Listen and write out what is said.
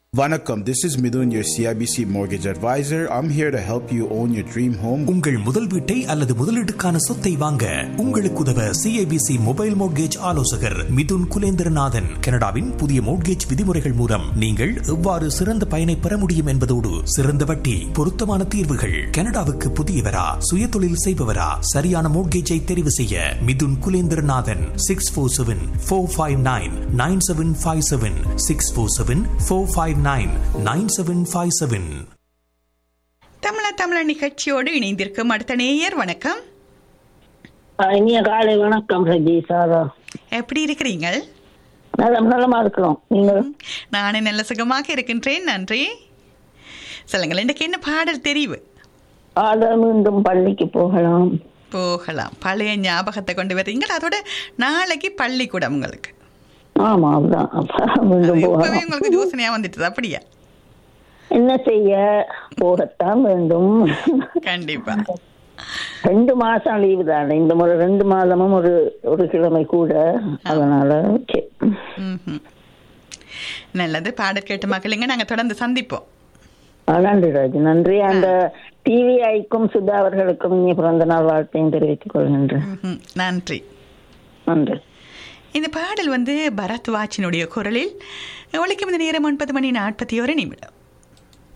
Vanakkam, this is Midun, your CIBC mortgage advisor. I'm here to help you own your dream home. உங்கள் முதல் வீட்டை அல்லது முதலீட்டுக்கான சொத்தை வாங்க உங்களுக்கு உதவ சிஐபிசி மொபைல் மோட்கேஜ் ஆலோசகர் மிதுன் குலேந்திரநாதன் கனடாவின் புதிய மோட்கேஜ் விதிமுறைகள் மூலம் நீங்கள் எவ்வாறு சிறந்த பயனை பெற முடியும் என்பதோடு சிறந்த வட்டி பொருத்தமான தீர்வுகள் கனடாவுக்கு புதியவரா சுயதொழில் செய்பவரா சரியான மோட்கேஜை தெரிவு செய்ய Mithun Kulendranathan six four seven four five nine nine seven five seven six four seven four five nine nine seven five seven தமிழ தமிழ நிகழ்ச்சியோடு இணைந்திருக்கும் அடுத்த நேயர் வணக்கம் ஆ, இனிய காலை வணக்கம் ரஜி சாரா எப்படி இருக்கிறீங்க நலம் நலமா இருக்கிறோம் நீங்கள் நானே நல்ல சுகமாக இருக்கின்றேன் நன்றி சொல்லுங்கள் எனக்கு என்ன பாடல் தெரிவு ஆட மீண்டும் பள்ளிக்கு போகலாம் போகலாம் பழைய ஞாபகத்தை கொண்டு வர்றீங்க அதோட நாளைக்கு பள்ளிக்கூடம் உங்களுக்கு ஆமா அதுதான் அப்ப மீண்டும் இப்பவே போகலாம் உங்களுக்கு யோசனையா வந்துட்டுது அப்படியா என்ன செய்ய போகத்தான் வேண்டும் கண்டிப்பா ரெண்டு மாசம் லீவு தானே இந்த முறை ரெண்டு மாதமும் ஒரு ஒரு கிழமை கூட அதனால ஓகே ம்ஹும். நல்லது பாடல் கேட்டு மக்களுங்க நாங்க தொடர்ந்து சந்திப்போம் ஆ, நன்றி ராஜி நன்றி அந்த டிவி ஐக்கும் சுதா அவர்களுக்கும் இனிய பிறந்த நாள் வாழ்த்தையும் தெரிவித்துக் கொள்கின்றேன் ம்ஹும். நன்றி நன்றி இந்த பாடல் வந்து பரத்வாஜினுடைய குரலில் ஒழிக்கும் இந்த நேரம் ஒன்பது மணி நாற்பத்தி ஒரு நிமிடம்